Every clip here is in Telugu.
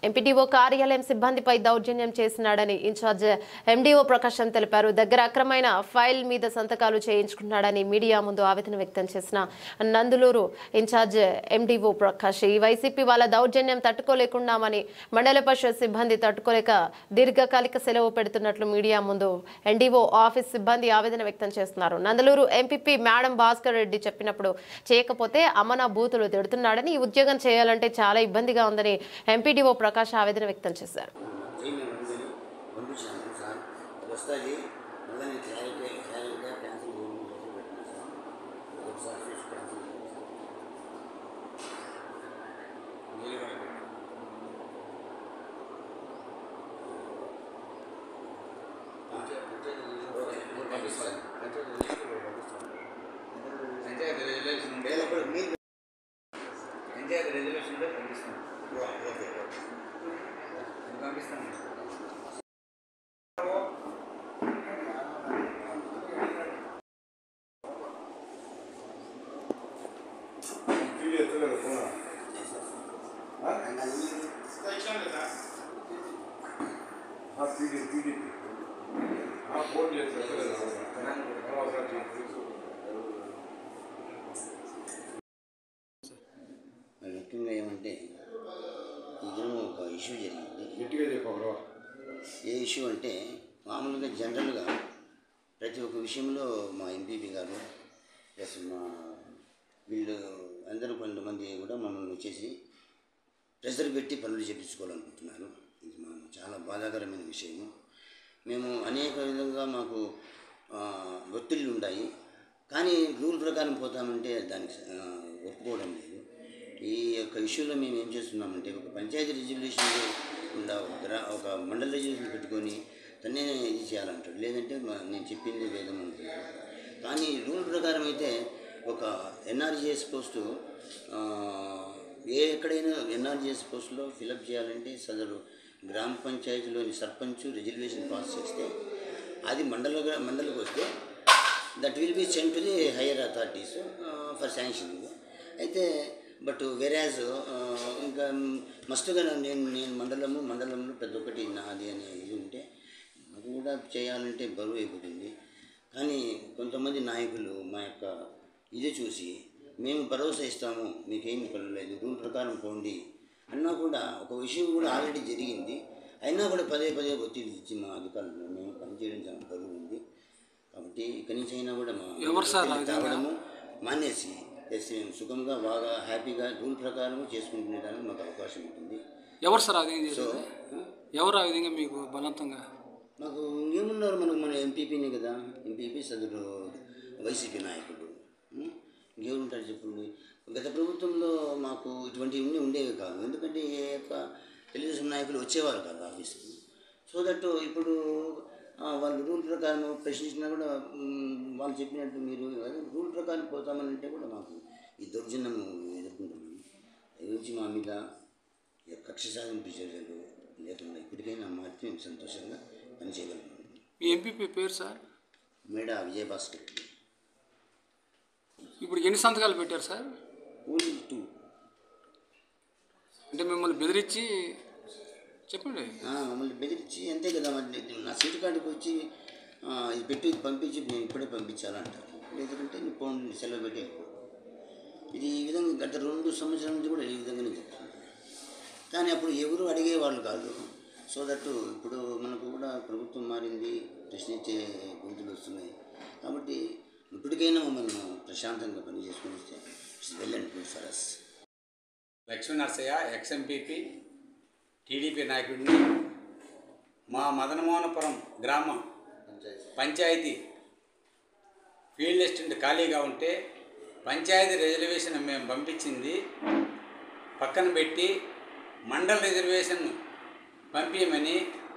ఎంపీడీఓ కార్యాలయం సిబ్బందిపై దౌర్జన్యం చేసినాడని ఇన్ఛార్జ్ ఎండీఓ ప్రకాశం తెలిపారు దగ్గర అక్రమైన ఫైల్ మీద సంతకాలు చేయించుకున్నాడని మీడియా ముందు ఆవేదన వ్యక్తం చేసిన నందులూరు ఇన్ఛార్జ్ ఎండీఓ ప్రకాష్ ఈ వైసీపీ వాళ్ళ దౌర్జన్యం తట్టుకోలేకున్నామని మండల పరిషత్ సిబ్బంది తట్టుకోలేక దీర్ఘకాలిక సెలవు పెడుతున్నట్లు మీడియా ముందు ఎన్డీఓ ఆఫీస్ సిబ్బంది ఆవేదన వ్యక్తం చేస్తున్నారు నందలూరు ఎంపీపీ మేడం భాస్కర్ రెడ్డి చెప్పినప్పుడు చేయకపోతే అమన బూతులు తిడుతున్నాడని ఈ ఉద్యోగం చేయాలంటే చాలా ఇబ్బందిగా ఉందని ఎంపీడీఓ ప్రకాష్ ఆవేదన వ్యక్తం చేశారు చేయమని ఉందని పంపించాను సార్ అది వస్తుంది మళ్ళీ నేను క్లారిటీ క్లారిటీగా క్యాన్సిల్ చేయమని చెప్పి పెట్టాను సార్ అది ఒకసారి చూసి క్యాన్సిల్ చేయండి సార్ మీరు కూడా పెట్టండి. ఓకే, నేను పంపిస్తాను. పంచాయతీ రిజర్వేషన్ ఉంటే వేరే కూడా మీరు పంచాయతీ రిజర్వేషన్ ఉంటే పంపిస్తాం ఓకే ఓకే అది పంపిస్తాం మరి ముఖ్యంగా ఏమంటే ఈ దినం ఒక ఇష్యూ జరిగింది గట్టిగా చెప్పవరా ఏ ఇష్యూ అంటే మామూలుగా జనరల్గా ప్రతి ఒక్క విషయంలో మా ఎంపీపీ గారు ప్లస్ మా వీళ్ళు అందరూ కొంతమంది కూడా మమ్మల్ని వచ్చేసి ప్రెషర్ పెట్టి పనులు చేయించుకోవాలనుకుంటున్నారు ఇది మాకు చాలా బాధాకరమైన విషయము మేము అనేక విధంగా మాకు ఆ, ఒత్తిళ్ళు ఉన్నాయి కానీ రూల్ ప్రకారం పోతామంటే దానికి ఆ, ఒప్పుకోవడం లేదు ఈ యొక్క ఇష్యూలో మేము ఏం చేస్తున్నామంటే ఒక పంచాయతీ రిజర్వేషన్ ఉండా ఒక గ్రా- ఒక మండల రిజర్వేషన్ పెట్టుకొని తన్నే ఇది చేయాలంటాడు లేదంటే మా- నేను చెప్పింది వేదం అంటున్నాడు కానీ రూల్ ప్రకారం అయితే ఒక ఎన్ఆర్జిఎస్ పోస్టు ఆ, ఏ ఎక్కడైనా ఎన్ఆర్జిఎస్ పోస్టులో ఫిలప్ చేయాలంటే సదరు గ్రామ పంచాయతీలోని సర్పంచ్ రిజర్వేషన్ పాస్ చేస్తే అది మండల మండలికి వస్తే that will be send to the higher authorities for sanctioning అయితే బట్ వెరాజ్ ఇంకా మస్తుగా నేను నేను మండలము మండలంలో ప్రతి ఒక్కటి నాది అనే ఇది ఉంటే నాకు కూడా చేయాలంటే బరువు అయిపోతుంది కానీ కొంతమంది నాయకులు మా యొక్క ఇది చూసి మేము భరోసా ఇస్తాము మీకేం పని లేదు రూల్ ప్రకారం పోండి అన్నా కూడా ఒక విషయం కూడా ఆల్రెడీ జరిగింది అయినా కూడా పదే పదే ఒత్తిడి ఇచ్చి మా అధికారులు మేము పనిచేయడం చాలా బరువు ఉంది కాబట్టి ఇక్కడి నుంచి అయినా కూడా మా ఎవరు సార్ ఆ ఒత్తిడి విధంగా? తేవడము మానేసి ఎస్ మేము సుఖంగా బాగా హ్యాపీగా రూల్ ప్రకారం చేసుకుంటునేదానికి మాకు అవకాశం ఉంటుంది ఎవరు సార్ ఆ విధంగా సో చేసేది ఎవరు ఆ విధంగా మీకు బలవంతంగా మాకు ఏమున్నారు మనకు మన ఎంపీపీనే కదా ఎంపీపీ సదురు వైసీపీ నాయకుడు ఉం? ఇంకెవరుంటారు చెప్పండి గత ప్రభుత్వంలో మాకు ఇటువంటివన్నీ ఉండేవి కాదు ఎందుకంటే ఏ యొక్క తెలుగుదేశం నాయకులు వచ్చేవారు కాదు ఆఫీస్కి సో దట్ ఇప్పుడు ఆ, వాళ్ళు రూల్ ప్రకారం ప్రశ్నించినా కూడా ఉం, వాళ్ళు చెప్పినట్టు మీరు అదే రూల్ ప్రకారం పోతామని అంటే కూడా మాకు ఈ దౌర్జన్యం ఎదుర్కొంటున్నాం గురించి మా మీద ఈ కక్ష సాధింపు చర్యలు లేకుండా ఇప్పటికైనా మాత్రం మేము సంతోషంగా పనిచేయగలం మీ ఎంపీపీ పేరు సార్ మేడ విజయభాస్కర్ రెడ్డి ఇప్పుడు ఎన్ని సంతకాలు పెట్టారు సార్ ఓన్లీ టూ అంటే మిమ్మల్ని బెదిరించి చెప్పండి మమ్మల్ని బెదిరించి అంతే కదా మరి నా సీటు కార్డుకి వచ్చి ఆ, ఇది పెట్టి ఇది పంపించి నేను ఇప్పుడే పంపించాలంటారు లేదంటే నీ ఫోన్ సెలవు పెట్టి వెళ్ళిపో. ఇది ఈ విధంగా గత రెండు సంవత్సరాల నుంచి కూడా ఈ విధంగానే చెప్తుంది కానీ అప్పుడు ఎవరు అడిగేవాళ్ళు కాదు సో దట్ ఇప్పుడు మనకు కూడా ప్రభుత్వం మారింది ప్రశ్నించే గొంతులు వస్తున్నాయి కాబట్టి ఇప్పటికైనా మమ్మల్ని ప్రశాంతంగా పని చేసుకుని వస్తే it's well and good for us Lakshmi Narasaiah ex MPP TDP నాయకుడిని మా మదనమోహనపురం గ్రామ పంచాయతీ ఫీల్డ్ అసిస్టెంట్ ఖాళీగా ఉంటే పంచాయతీ రిజర్వేషన్ మేము పంపించింది పక్కన పెట్టి మండల రిజర్వేషన్ పంపించమని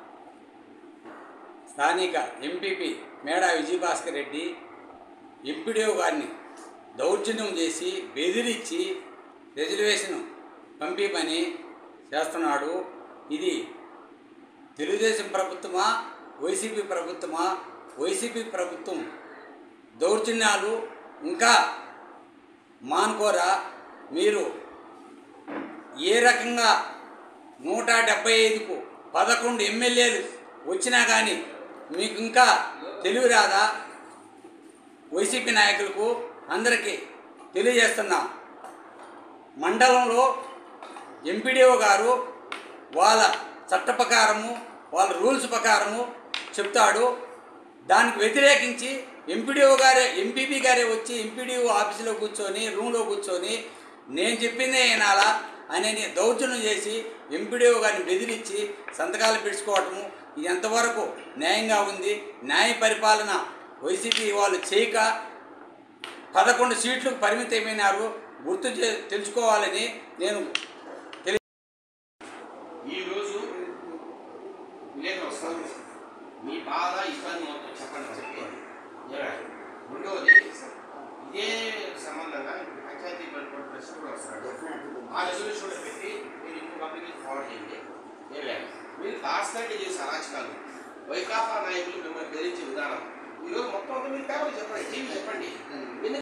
స్థానిక ఎంపీపీ మేడా విజయభాస్కర్ రెడ్డి ఎంపీడీఓ గారిని దౌర్జన్యం చేసి బెదిరించి రిజర్వేషన్ పంపించమని చేస్తున్నాడు ఇది తెలుగుదేశం ప్రభుత్వమా వైసీపీ ప్రభుత్వమా వైసీపీ ప్రభుత్వం దౌర్జన్యాలు ఇంకా మానుకోరా మీరు ఏ రకంగా నూట డెబ్బై ఐదుకు పదకొండు ఎమ్మెల్యేలు వచ్చినా కానీ మీకు ఇంకా తెలివి రాదా వైసీపీ నాయకులకు అందరికీ తెలియజేస్తున్నాం మండలంలో ఎంపీడీఓ గారు వాళ్ళ చట్ట ప్రకారము వాళ్ళ రూల్స్ ప్రకారము చెప్తాడు దానికి వ్యతిరేకించి ఎంపీడీఓ గారే ఎంపీపీ గారే వచ్చి ఎంపీడీఓ ఆఫీసులో కూర్చొని రూమ్లో కూర్చొని నేను చెప్పిందే వినాలా అని దౌర్జన్యం చేసి ఎంపీడీఓ గారిని బెదిరించి సంతకాలు పెట్టుకోవటము ఇది ఎంతవరకు న్యాయంగా ఉంది న్యాయ పరిపాలన వైసీపీ వాళ్ళు చేయక పదకొండు సీట్లకు పరిమితమైనారు గుర్తు చే తెలుసుకోవాలని నేను తెలి ఈరోజు విలేకరు వస్తారు మీ బాధ ఇబ్బంది మొత్తం చెప్పండి చెప్పి ఏరా? రెండవది ఇదే సంబంధంగా ఇప్పుడు పంచాయతీ పరిపాలన ప్రెసిడెంట్ కూడా వస్తున్నాడు ఆ రెజల్యూషన్ కూడా పెట్టి మీరు ఇంకో కంపెనీకి ఫార్వర్డ్ చేయండి ఏం లేదు మీరు దాస్తాంటి చేసే అరాచకాలు వైకాపా నాయకులు మిమ్మల్ని బెదిరించే విధానం ఈరోజు మొత్తం అంతా మీరు పేపర్లు చెప్పండి టీవీ చెప్పండి